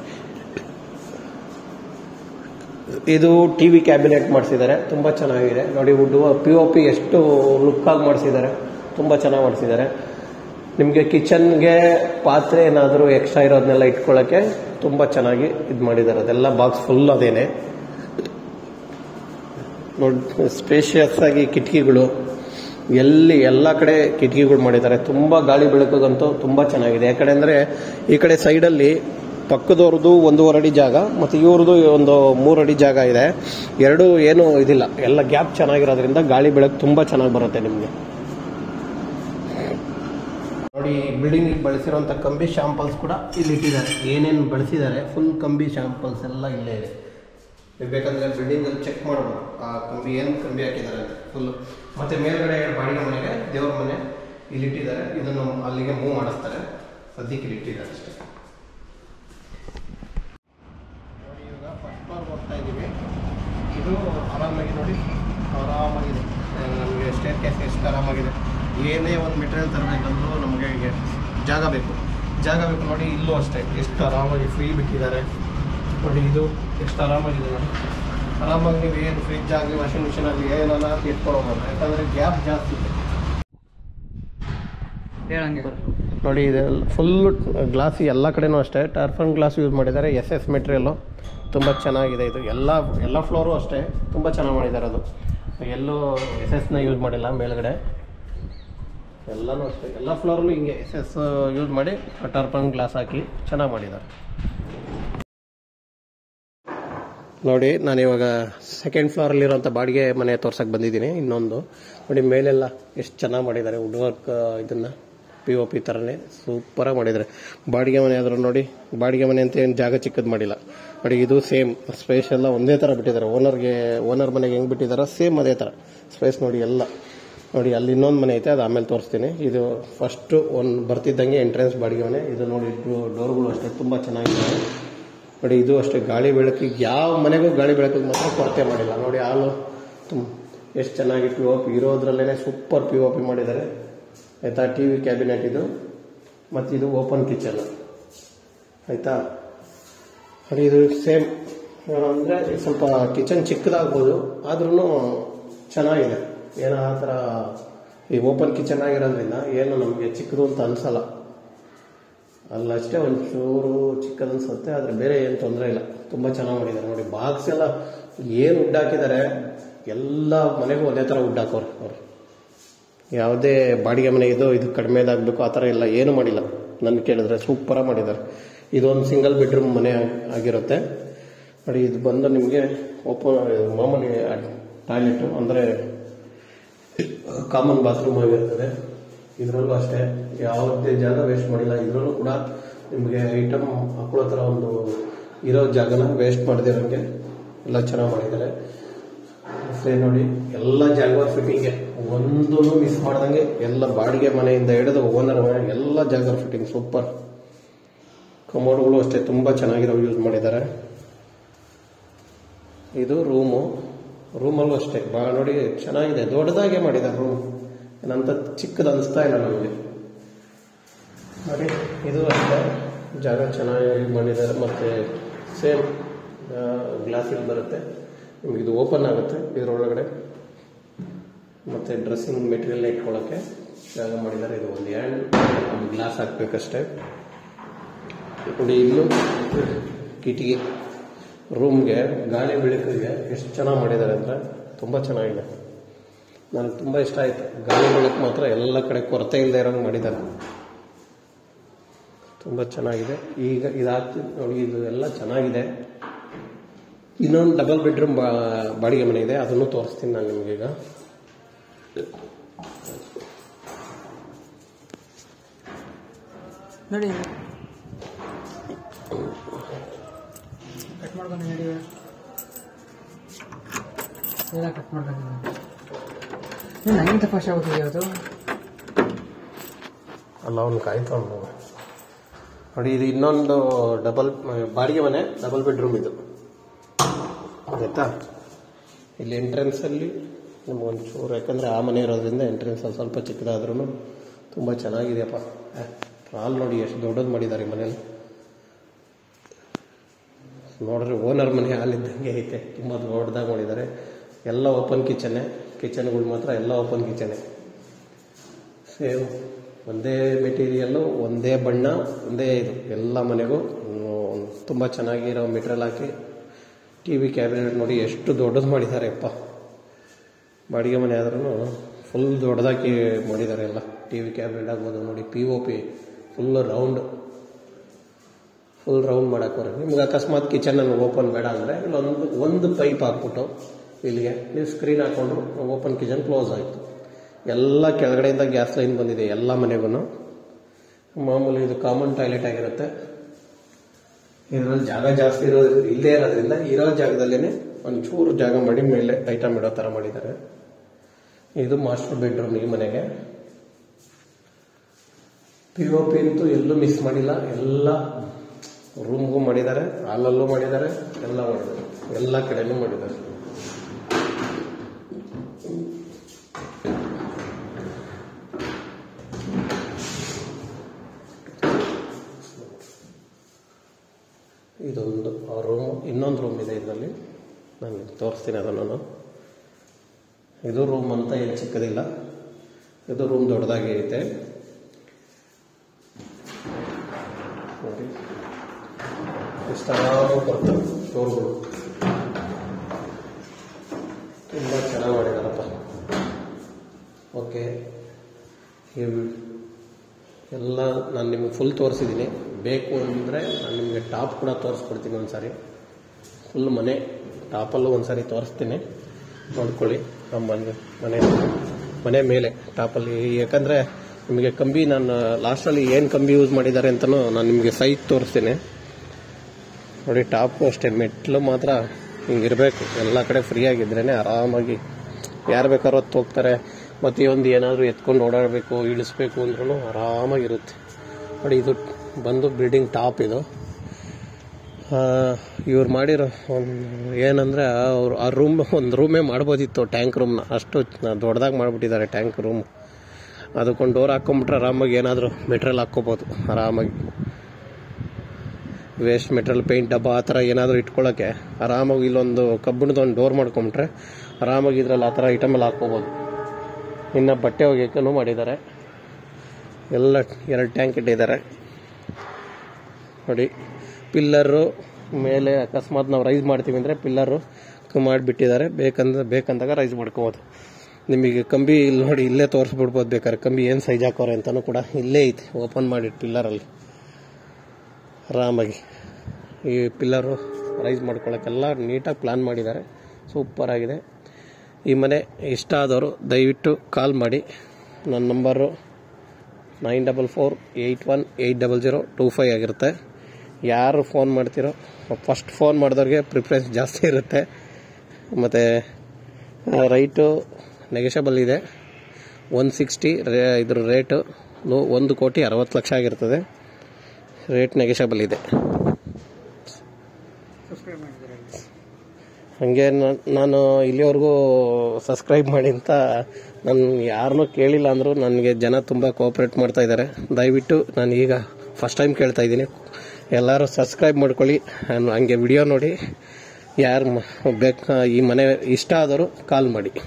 ಇದು ಟಿ ವಿ ಕ್ಯಾಬಿನೆಟ್ ಮಾಡಿಸಿದ್ದಾರೆ ತುಂಬ ಚೆನ್ನಾಗಿದೆ ನೋಡಿ ವುಡ್ ಪಿ ಒ ಪಿ ಎಷ್ಟು ಲುಕ್ಕಾಗಿ ಮಾಡಿಸಿದ್ದಾರೆ ತುಂಬ ಚೆನ್ನಾಗಿ ಮಾಡಿಸಿದ್ದಾರೆ ನಿಮಗೆ ಕಿಚನ್ಗೆ ಪಾತ್ರೆ ಏನಾದರೂ ಎಕ್ಸ್ಟ್ರಾ ಇರೋದನ್ನೆಲ್ಲ ಇಟ್ಕೊಳ್ಳೋಕ್ಕೆ ತುಂಬ ಚೆನ್ನಾಗಿ ಇದು ಮಾಡಿದ್ದಾರೆ ಅದೆಲ್ಲ ಬಾಕ್ಸ್ ಫುಲ್ ಅದೇನೆ ನೋಡಿ ಸ್ಪೇಷಿಯಸ್ ಆಗಿ ಕಿಟಕಿಗಳು ಎಲ್ಲಿ ಎಲ್ಲ ಕಡೆ ಕಿಟಕಿಗಳು ಮಾಡಿದ್ದಾರೆ ತುಂಬ ಗಾಳಿ ಬೆಳಕಿಗಂತೂ ತುಂಬ ಚೆನ್ನಾಗಿದೆ ಯಾಕಡೆ ಅಂದರೆ ಈ ಕಡೆ ಸೈಡಲ್ಲಿ ಪಕ್ಕದವ್ರದ್ದು ಒಂದೂವರೆ ಅಡಿ ಜಾಗ ಮತ್ತು ಇವ್ರದ್ದು ಒಂದು ಮೂರು ಅಡಿ ಜಾಗ ಇದೆ ಎರಡು ಏನು ಇದಿಲ್ಲ ಎಲ್ಲ ಗ್ಯಾಪ್ ಚೆನ್ನಾಗಿರೋದ್ರಿಂದ ಗಾಳಿ ಬೆಳಕು ತುಂಬ ಚೆನ್ನಾಗಿ ಬರುತ್ತೆ ನಿಮಗೆ ನೋಡಿ ಬಿಲ್ಡಿಂಗ್ ಬಳಸಿರುವಂಥ ಕಂಬಿ ಶಾಂಪಲ್ಸ್ ಕೂಡ ಇಲ್ಲಿ ಇಟ್ಟಿದ್ದಾರೆ ಏನೇನು ಬಳಸಿದ್ದಾರೆ ಫುಲ್ ಕಂಬಿ ಶಾಂಪಲ್ಸ್ ಎಲ್ಲ ಇಲ್ಲೇ ಇದೆ ನೀವು ಬೇಕಂದ್ರೆ ಬಿಲ್ಡಿಂಗಲ್ಲಿ ಚೆಕ್ ಮಾಡ್ಬೋದು ಆ ಕಂಬಿ ಏನು ಕಂಬಿ ಹಾಕಿದ್ದಾರೆ ಅಂತ ಫುಲ್ ಮತ್ತು ಮೇಲ್ಗಡೆ ಬಾಡಿಗೆ ಮನೆಗೆ ದೇವ್ರ ಮನೆ ಇಲ್ಲಿ ಇಟ್ಟಿದ್ದಾರೆ ಇದನ್ನು ಅಲ್ಲಿಗೆ ಮೂವ್ ಮಾಡಿಸ್ತಾರೆ ಸದ್ಯಕ್ಕೆ ಇಲ್ಲಿ ಇಟ್ಟಿದ್ದಾರೆ ಅಷ್ಟೇ ನೋಡಿ ಇವಾಗ ಫಸ್ಟ್ ಫ್ಲೋರ್ ಹೋಗ್ತಾ ಇದ್ದೀವಿ ಇದು ಆರಾಮಾಗಿ ನೋಡಿ ಆರಾಮಾಗಿದೆ ನಮಗೆ ಸ್ಟೇರ್ ಕೇಸ್ ಎಷ್ಟು ಆರಾಮಾಗಿದೆ ಏನೇ ಒಂದು ಮೆಟೀರಿಯಲ್ ತರಬೇಕಂದ್ರೂ ನಮಗೆ ಈಗ ಜಾಗ ಬೇಕು ಜಾಗ ಬೇಕು ನೋಡಿ ಇಲ್ಲೂ ಅಷ್ಟೇ ಎಷ್ಟು ಆರಾಮಾಗಿ ಫ್ರೀ ಬಿಟ್ಟಿದ್ದಾರೆ ನೋಡಿ ಇದು ಎಷ್ಟು ಆರಾಮಾಗಿದೆ ನೋಡಿ ಆರಾಮಾಗಿ ನೀವು ಏನು ಫ್ರಿಜ್ ಆಗಲಿ ವಾಷಿಂಗ್ ಮಿಷಿನ್ ಆಗಲಿ ಏನಾರ ಇಟ್ಕೊಳ್ಬೋದು ಯಾಕಂದರೆ ಗ್ಯಾಪ್ ಜಾಸ್ತಿ ಇದೆ ಹೇಳಂಗೆ ನೋಡಿ ಇದೆ ಫುಲ್ ಗ್ಲಾಸ್ ಎಲ್ಲ ಕಡೆನೂ ಅಷ್ಟೇ ಟರ್ಫನ್ ಗ್ಲಾಸ್ ಯೂಸ್ ಮಾಡಿದ್ದಾರೆ ಎಸ್ ಎಸ್ ಮೆಟೀರಿಯಲ್ಲು ತುಂಬ ಚೆನ್ನಾಗಿದೆ ಇದು ಎಲ್ಲ ಎಲ್ಲ ಫ್ಲೋರು ಅಷ್ಟೇ ತುಂಬ ಚೆನ್ನಾಗಿ ಮಾಡಿದ್ದಾರೆ ಅದು ಎಲ್ಲೂ ಎಸ್ ಎಸ್ನ ಯೂಸ್ ಮಾಡಿಲ್ಲ ಮೇಲ್ಗಡೆ ಎಲ್ಲನೂ ಅಷ್ಟೇ ಎಲ್ಲ ಫ್ಲೋರಲ್ಲೂ ಹಿಂಗೆ ಎಸ್ ಎಸ್ ಯೂಸ್ ಮಾಡಿ ಟರ್ಪನ್ ಗ್ಲಾಸ್ ಹಾಕಿ ಚೆನ್ನಾಗಿ ಮಾಡಿದ್ದಾರೆ ನೋಡಿ ನಾನು ಇವಾಗ ಸೆಕೆಂಡ್ ಫ್ಲೋರಲ್ಲಿರುವಂಥ ಬಾಡಿಗೆ ಮನೆ ತೋರ್ಸಕ್ಕೆ ಬಂದಿದ್ದೀನಿ ಇನ್ನೊಂದು ನೋಡಿ ಮೇಲೆಲ್ಲ ಎಷ್ಟು ಚೆನ್ನಾಗಿ ಮಾಡಿದ್ದಾರೆ ವುಡ್ ವರ್ಕ್ ಇದನ್ನು ಪಿ ಒ ಪಿ ಥರನೇ ಸೂಪರಾಗಿ ಮಾಡಿದ್ದಾರೆ ಬಾಡಿಗೆ ಮನೆ ಆದರೂ ನೋಡಿ ಬಾಡಿಗೆ ಮನೆ ಅಂತ ಏನು ಜಾಗ ಚಿಕ್ಕದು ಮಾಡಿಲ್ಲ ನೋಡಿ ಇದು ಸೇಮ್ ಸ್ಪೇಸ್ ಎಲ್ಲ ಒಂದೇ ಥರ ಬಿಟ್ಟಿದ್ದಾರೆ ಓನರ್ಗೆ ಓನರ್ ಮನೆಗೆ ಹೆಂಗೆ ಬಿಟ್ಟಿದ್ದಾರೋ ಸೇಮ್ ಅದೇ ಥರ ಸ್ಪೇಸ್ ನೋಡಿ ಎಲ್ಲ ನೋಡಿ ಅಲ್ಲಿ ಇನ್ನೊಂದು ಮನೆ ಐತೆ ಅದು ಆಮೇಲೆ ತೋರಿಸ್ತೀನಿ ಇದು ಫಸ್ಟು ಒಂದು ಬರ್ತಿದ್ದಂಗೆ ಎಂಟ್ರೆನ್ಸ್ ಬಾಡಿಗೆ ಮನೆ ಇದು ನೋಡಿ ಡೋರ್ಗಳು ಅಷ್ಟೇ ತುಂಬ ಚೆನ್ನಾಗಿದೆ ನೋಡಿ ಇದು ಅಷ್ಟೇ ಗಾಳಿ ಬೆಳಕಿಗೆ ಯಾವ ಮನೆಗೂ ಗಾಳಿ ಬೆಳಕಿಗೆ ಮಾತ್ರ ಕೊರತೆ ಮಾಡಿಲ್ಲ ನೋಡಿ ಹಾಲು ತುಂಬ ಎಷ್ಟು ಚೆನ್ನಾಗಿ ಪಿ ಒ ಪಿ ಇರೋದ್ರಲ್ಲೇ ಸೂಪರ್ ಪಿ ಒ ಪಿ ಮಾಡಿದ್ದಾರೆ ಆಯಿತಾ ಟಿ ವಿ ಕ್ಯಾಬಿನೆಟ್ ಇದು ಮತ್ತು ಇದು ಓಪನ್ ಕಿಚನ್ ಆಯಿತಾ ಅದು ಇದು ಸೇಮ್ ಅಂದರೆ ಸ್ವಲ್ಪ ಕಿಚನ್ ಚಿಕ್ಕದಾಗ್ಬೋದು ಆದ್ರೂ ಚೆನ್ನಾಗಿದೆ ಏನೋ ಆ ಥರ ಈ ಓಪನ್ ಕಿಚನ್ ಆಗಿರೋದ್ರಿಂದ ಏನು ನಮಗೆ ಚಿಕ್ಕದು ಅಂತ ಅನ್ಸಲ್ಲ ಅಲ್ಲಷ್ಟೇ ಒಂಚೂರು ಚಿಕ್ಕದು ಅನ್ಸುತ್ತೆ ಆದರೆ ಬೇರೆ ಏನು ತೊಂದರೆ ಇಲ್ಲ ತುಂಬ ಚೆನ್ನಾಗಿ ಮಾಡಿದ್ದಾರೆ ನೋಡಿ ಬಾಕ್ಸ್ ಎಲ್ಲ ಏನು ವುಡ್ ಹಾಕಿದ್ದಾರೆ ಎಲ್ಲ ಮನೆಗೂ ಒಂದೇ ಥರ ವುಡ್ ಹಾಕೋರು ಅವರು ಯಾವುದೇ ಬಾಡಿಗೆ ಮನೆ ಇದು ಇದು ಕಡಿಮೆದಾಗಬೇಕು ಆ ಥರ ಎಲ್ಲ ಏನು ಮಾಡಿಲ್ಲ ನನ್ನ ಕೇಳಿದ್ರೆ ಸೂಪರಾಗಿ ಮಾಡಿದ್ದಾರೆ ಇದೊಂದು ಸಿಂಗಲ್ ಬೆಡ್ರೂಮ್ ಮನೆ ಆಗ್- ಆಗಿರುತ್ತೆ ನೋಡಿ ಇದು ಬಂದು ನಿಮಗೆ ಓಪನ್ ಮಾಮೂಲಿ ಟಾಯ್ಲೆಟು ಅಂದರೆ ಕಾಮನ್ ಬಾತ್ರೂಮ್ ಆಗಿರ್ತದೆ ಇದರಲ್ಲೂ ಅಷ್ಟೇ ಯಾವುದೇ ಜಾಗ ವೇಸ್ಟ್ ಮಾಡಿಲ್ಲ ಇದರಲ್ಲೂ ಕೂಡ ನಿಮಗೆ ಐಟಮ್ ಹಾಕೊಳ್ಳೋ ಥರ ಒಂದು ಇರೋ ಜಾಗನ ವೇಸ್ಟ್ ಮಾಡದಿರೋಂಗೆ ಎಲ್ಲ ಚೆನ್ನಾಗಿ ಮಾಡಿದ್ದಾರೆ ಮತ್ತೆ ನೋಡಿ ಎಲ್ಲ ಜಾಗವಾರ್ ಫಿಟ್ಟಿಂಗ್ಗೆ ಒಂದೂ ಮಿಸ್ ಮಾಡ್ದಂಗೆ ಎಲ್ಲ ಬಾಡಿಗೆ ಮನೆಯಿಂದ ಹಿಡಿದು ಓನರ್ ಮನೆ ಎಲ್ಲ ಜಾಗವಾರ್ ಫಿಟ್ಟಿಂಗ್ ಸೂಪರ್ ಕಮೋಡ್ಗಳು ಅಷ್ಟೇ ತುಂಬ ಚೆನ್ನಾಗಿರೋ ಯೂಸ್ ಮಾಡಿದ್ದಾರೆ ಇದು ರೂಮು ರೂಮಲ್ಲೂ ಅಷ್ಟೇ ಬಾ ನೋಡಿ ಚೆನ್ನಾಗಿದೆ ದೊಡ್ಡದಾಗೆ ಮಾಡಿದ್ದಾರೆ ರೂಮ್ ಏನಂತ ಚಿಕ್ಕದು ಅನಿಸ್ತಾ ಇಲ್ಲ ನಮಗೆ ನೋಡಿ ಇದು ಅಷ್ಟೇ ಜಾಗ ಚೆನ್ನಾಗಿ ಮಾಡಿದ್ದಾರೆ ಮತ್ತು ಸೇಮ್ ಗ್ಲಾಸಿಲ್ ಬರುತ್ತೆ ನಿಮ್ಗೆ ಇದು ಓಪನ್ ಆಗುತ್ತೆ ಇದರೊಳಗಡೆ ಮತ್ತು ಡ್ರೆಸ್ಸಿಂಗ್ ಮೆಟೀರಿಯಲ್ನ ಇಟ್ಕೊಳ್ಳೋಕ್ಕೆ ಜಾಗ ಮಾಡಿದ್ದಾರೆ ಇದು ಒಂದು ಹ್ಯಾಂಡ್ ಒಂದು ಗ್ಲಾಸ್ ಹಾಕಬೇಕಷ್ಟೇ ನೋಡಿ ಇಲ್ಲೂ ಕಿಟಿಕಿ ರೂಮ್ಗೆ ಗಾಳಿ ಬೆಳಕಿಗೆ ಎಷ್ಟು ಚೆನ್ನಾಗಿ ಮಾಡಿದ್ದಾರೆ ಅಂದರೆ ತುಂಬ ಚೆನ್ನಾಗಿದೆ ನನಗೆ ತುಂಬ ಇಷ್ಟ ಆಯಿತು ಗಾಳಿ ಬೆಳಕು ಮಾತ್ರ ಎಲ್ಲ ಕಡೆ ಕೊರತೆ ಇಲ್ಲದೆ ಇರೋಂಗೆ ಮಾಡಿದ್ದಾರೆ ತುಂಬ ಚೆನ್ನಾಗಿದೆ ಈಗ ಇದಾಗ್ತಿ ನೋಡಿ ಇದು ಎಲ್ಲ ಚೆನ್ನಾಗಿದೆ ಇನ್ನೊಂದು ಡಬಲ್ ಬೆಡ್ರೂಮ್ ಬಾ ಬಾಡಿಗೆ ಮನೆ ಇದೆ ಅದನ್ನು ತೋರಿಸ್ತೀನಿ ನಾನು ನಿಮಗೀಗ ನೋಡಿ ಕಟ್ ಮಾಡ್ಕೊಂಡು ನಡಿ ಎಲ್ಲ ಕಟ್ ಮಾಡ್ಕೊಂಡು ನೀನು ನನಗಿಂತ ಫಾಸ್ಟ್ ಆಗುತ್ತೆ ಇವತ್ತು ಅಲ್ಲ ಅವ್ನು ಕಾಯ್ತಾವ್ನು ನೋಡಿ ಇದು ಇನ್ನೊಂದು ಡಬಲ್ ಬಾಡಿಗೆ ಮನೆ ಡಬಲ್ ಬೆಡ್ರೂಮ್ ಇದು ಆಯ್ತಾ ಇಲ್ಲಿ ಎಂಟ್ರೆನ್ಸಲ್ಲಿ ನಮಗೊಂಚೂರು ಯಾಕಂದರೆ ಆ ಮನೆ ಇರೋದ್ರಿಂದ ಎಂಟ್ರೆನ್ಸ್ ಸ್ವಲ್ಪ ಚಿಕ್ಕದಾದ್ರೂ ತುಂಬ ಚೆನ್ನಾಗಿದೆಯಪ್ಪ ಹಾಲ್ ನೋಡಿ ಎಷ್ಟು ದೊಡ್ಡದು ಮಾಡಿದ್ದಾರೆ ಈ ಮನೇಲಿ ನೋಡ್ರಿ ಓನರ್ ಮನೆ ಹಾಲಿದ್ದಂಗೆ ಐತೆ ತುಂಬ ದೊಡ್ಡದಾಗಿ ಮಾಡಿದ್ದಾರೆ ಎಲ್ಲ ಓಪನ್ ಕಿಚನ್ನೇ ಕಿಚನ್ಗಳು ಮಾತ್ರ ಎಲ್ಲ ಓಪನ್ ಕಿಚನ್ನೇ ಸೇಮ್ ಒಂದೇ ಮೆಟೀರಿಯಲ್ಲು ಒಂದೇ ಬಣ್ಣ ಒಂದೇ ಇದು ಎಲ್ಲ ಮನೆಗೂ ತುಂಬ ಚೆನ್ನಾಗಿರೋ ಮೆಟೀರಿಯಲ್ ಹಾಕಿ ಟಿ ವಿ ಕ್ಯಾಬಿನೆಟ್ ನೋಡಿ ಎಷ್ಟು ದೊಡ್ಡದು ಮಾಡಿದ್ದಾರೆ ಅಪ್ಪ ಬಾಡಿಗೆ ಮನೆ ಆದ್ರೂ ಫುಲ್ ದೊಡ್ಡದಾಗಿ ಮಾಡಿದ್ದಾರೆ ಎಲ್ಲ ಟಿ ವಿ ಕ್ಯಾಬಿನೆಟ್ ಆಗ್ಬೋದು ನೋಡಿ P O P full round full round ಮಾಡಕ್ಕೆ ನಿಮ್ಗೆ ಅಕಸ್ಮಾತ್ ಕಿಚನಲ್ಲಿ ಓಪನ್ ಬೇಡ ಅಂದರೆ ಇಲ್ಲೊಂದು ಒಂದು ಪೈಪ್ ಹಾಕ್ಬಿಟ್ಟು ಇಲ್ಲಿಗೆ ನೀವು ಸ್ಕ್ರೀನ್ ಹಾಕ್ಕೊಂಡ್ರು ಓಪನ್ ಕಿಚನ್ ಕ್ಲೋಸ್ ಆಯಿತು ಎಲ್ಲ ಕೆಳಗಡೆಯಿಂದ ಗ್ಯಾಸ್ ಲೈನ್ ಬಂದಿದೆ ಎಲ್ಲ ಮನೆಗೂ ಮಾಮೂಲಿ ಇದು ಕಾಮನ್ ಟಾಯ್ಲೆಟ್ ಆಗಿರುತ್ತೆ ಇದರಲ್ಲಿ ಜಾಗ ಜಾಸ್ತಿ ಇರೋ ಇಲ್ಲೇ ಇರೋದ್ರಿಂದ ಇರೋ ಜಾಗದಲ್ಲೇ ಒಂಚೂರು ಜಾಗ ಮಾಡಿ ಮೇಲೆ ಐಟಮ್ ಇಡೋ ಥರ ಮಾಡಿದ್ದಾರೆ ಇದು ಮಾಸ್ಟರ್ ಬೆಡ್ರೂಮ್ ಈ ಮನೆಗೆ ಪಿ ಒ ಪಿ ಅಂತೂ ಎಲ್ಲೂ ಮಿಸ್ ಮಾಡಿಲ್ಲ ಎಲ್ಲ ರೂಮ್ಗೂ ಮಾಡಿದ್ದಾರೆ ಹಾಲಲ್ಲೂ ಮಾಡಿದ್ದಾರೆ ಎಲ್ಲ ಮಾಡಿದ್ದಾರೆ ಎಲ್ಲ ಕಡೆನೂ ಮಾಡಿದ್ದಾರೆ ಇದೊಂದು ರೂಮ್ ಇನ್ನೊಂದು ರೂಮ್ ಇದೆ ಇದರಲ್ಲಿ ನಾನು ತೋರಿಸ್ತೀನಿ ಅದನ್ನು ಇದು ರೂಮ್ ಅಂತ ಏನು ಚಿಕ್ಕದಿಲ್ಲ ಇದು ರೂಮ್ ದೊಡ್ಡದಾಗಿ ಐತೆ ನೋಡಿ ಇಷ್ಟಾರು ಬರ್ತವೆ ಡೋರ್ಗಳು ತುಂಬ ಚೆನ್ನಾಗಿ ಮಾಡಿದಾರಪ್ಪ ಓಕೆ ಈ ಎಲ್ಲ ನಾನು ನಿಮಗೆ ಫುಲ್ ತೋರಿಸಿದ್ದೀನಿ ಬೇಕು ಅಂದರೆ ನಾನು ನಿಮಗೆ ಟಾಪ್ ಕೂಡ ತೋರಿಸ್ಕೊಡ್ತೀನಿ ಒಂದ್ಸಾರಿ ಫುಲ್ ಮನೆ ಟಾಪಲ್ಲೂ ಒಂದ್ಸಾರಿ ತೋರಿಸ್ತೀನಿ ನೋಡ್ಕೊಳ್ಳಿ ನಮ್ಮ ಮನೆ ಮನೆ ಮನೆ ಮೇಲೆ ಟಾಪಲ್ಲಿ ಯಾಕಂದರೆ ನಿಮಗೆ ಕಂಬಿ ನಾನು ಲಾಸ್ಟಲ್ಲಿ ಏನು ಕಂಬಿ ಯೂಸ್ ಮಾಡಿದ್ದಾರೆ ಅಂತಲೂ ನಾನು ನಿಮಗೆ ಸೈಜ್ ತೋರಿಸ್ತೀನಿ ನೋಡಿ ಟಾಪು ಅಷ್ಟೇ ಮೆಟ್ಲು ಮಾತ್ರ ಹಿಂಗಿರಬೇಕು ಎಲ್ಲ ಕಡೆ ಫ್ರೀ ಆಗಿದ್ರೇ ಆರಾಮಾಗಿ ಯಾರು ಬೇಕಾದ್ರೂ ಹೊತ್ತು ಹೋಗ್ತಾರೆ ಮತ್ತು ಒಂದು ಏನಾದರೂ ಎತ್ಕೊಂಡು ಓಡಾಡಬೇಕು ಇಳಿಸ್ಬೇಕು ಅಂದ್ರೂ ಆರಾಮಾಗಿರುತ್ತೆ ನೋಡಿ ಇದು ಬಂದು ಬಿಲ್ಡಿಂಗ್ ಟಾಪ್ ಇದು ಇವ್ರು ಮಾಡಿರೋ ಒಂದು ಏನಂದರೆ ಅವ್ರು ಆ ರೂಮ್ ಒಂದು ರೂಮೇ ಮಾಡ್ಬೋದಿತ್ತು ಟ್ಯಾಂಕ್ ರೂಮ್ನ ಅಷ್ಟು ದೊಡ್ಡದಾಗಿ ಮಾಡಿಬಿಟ್ಟಿದ್ದಾರೆ ಟ್ಯಾಂಕ್ ರೂಮ್ ಅದಕ್ಕೊಂದು ಡೋರ್ ಹಾಕ್ಕೊಂಬಿಟ್ರೆ ಆರಾಮಾಗಿ ಏನಾದರೂ ಮೆಟ್ರಿಯಲ್ ಹಾಕ್ಕೋಬೋದು ಆರಾಮಾಗಿ ವೇಸ್ಟ್ ಮೆಟ್ರಿಯಲ್ ಪೇಂಟ್ ಡಬ್ಬ ಆ ಥರ ಏನಾದರೂ ಇಟ್ಕೊಳ್ಳೋಕ್ಕೆ ಆರಾಮಾಗಿ ಇಲ್ಲೊಂದು ಕಬ್ಬಿಣದ ಒಂದು ಡೋರ್ ಮಾಡ್ಕೊಂಬಿಟ್ರೆ ಆರಾಮಾಗಿ ಇದ್ರಲ್ಲಿ ಆ ಥರ ಐಟಮ್ ಎಲ್ಲ ಹಾಕ್ಕೋಬೋದು ಇನ್ನು ಬಟ್ಟೆ ಒಗೆಯೋಕ್ಕೂ ಮಾಡಿದ್ದಾರೆ ಎಲ್ಲ ಎರಡು ಟ್ಯಾಂಕ್ ಇಟ್ಟಿದ್ದಾರೆ ನೋಡಿ ಪಿಲ್ಲರು ಮೇಲೆ ಅಕಸ್ಮಾತ್ ನಾವು ರೈಸ್ ಮಾಡ್ತೀವಿ ಅಂದರೆ ಪಿಲ್ಲರು ಮಾಡಿಬಿಟ್ಟಿದ್ದಾರೆ ಬೇಕಂದ್ರೆ ಬೇಕಂದಾಗ ರೈಸ್ ಮಾಡ್ಕೋಬೋದು ನಿಮಗೆ ಕಂಬಿ ಇಲ್ಲಿ ನೋಡಿ ಇಲ್ಲೇ ತೋರಿಸ್ಬಿಡ್ಬೋದು ಬೇಕಾದ್ರೆ ಕಂಬಿ ಏನು ಸೈಜ್ ಹಾಕೋರೆ ಅಂತಲೂ ಕೂಡ ಇಲ್ಲೇ ಐತೆ ಓಪನ್ ಮಾಡಿ ಪಿಲ್ಲರಲ್ಲಿ ಆರಾಮಾಗಿ ಈ ಪಿಲ್ಲರು ರೈಸ್ ಮಾಡ್ಕೊಳ್ಳೋಕ್ಕೆಲ್ಲ ನೀಟಾಗಿ ಪ್ಲ್ಯಾನ್ ಮಾಡಿದ್ದಾರೆ ಸೂಪರ್ ಆಗಿದೆ ಈ ಮನೆ ಇಷ್ಟ ಆದವರು ದಯವಿಟ್ಟು ಕಾಲ್ ಮಾಡಿ ನನ್ನ number nine double four eight one eight double zero two five ಆಗಿರುತ್ತೆ ಯಾರು ಫೋನ್ ಮಾಡ್ತೀರೋ ಫಸ್ಟ್ ಫೋನ್ ಮಾಡಿದವ್ರಿಗೆ ಪ್ರಿಫರೆನ್ಸ್ ಜಾಸ್ತಿ ಇರುತ್ತೆ ಮತ್ತು ರೈಟು ನೆಗೆಷಬಲ್ ಇದೆ ಒನ್ ಸಿಕ್ಸ್ಟಿ ರೇ ಇದ್ರ ರೇಟು ನೂ- ಒಂದು ಕೋಟಿ ಅರವತ್ತು ಲಕ್ಷ ಆಗಿರ್ತದೆ ರೇಟ್ ನೆಗೆಷಬಲ್ ಇದೆ ಸಬ್ಸ್ಕ್ರೈಬ್ ಮಾಡಿದ್ದೀರಾ ಹಾಗೆ ನಾನು ಇಲ್ಲಿವರೆಗೂ ಸಬ್ಸ್ಕ್ರೈಬ್ ಮಾಡಿ ಅಂತ ನಾನು ಯಾರನ್ನೂ ಕೇಳಿಲ್ಲ ಅಂದರೂ ನನಗೆ ಜನ ತುಂಬ ಕೋಆಪ್ರೇಟ್ ಮಾಡ್ತಾ ಇದ್ದಾರೆ ದಯವಿಟ್ಟು ನಾನು ಈಗ ಫಸ್ಟ್ ಟೈಮ್ ಕೇಳ್ತಾ ಇದ್ದೀನಿ ಎಲ್ಲರೂ ಸಬ್ಸ್ಕ್ರೈಬ್ ಮಾಡ್ಕೊಳ್ಳಿ ನಾನು ಹಂಗೆ ವಿಡಿಯೋ ನೋಡಿ ಯಾರು ಬೇಕು ಈ ಮನೆ ಇಷ್ಟ ಆದರೂ ಕಾಲ್ ಮಾಡಿ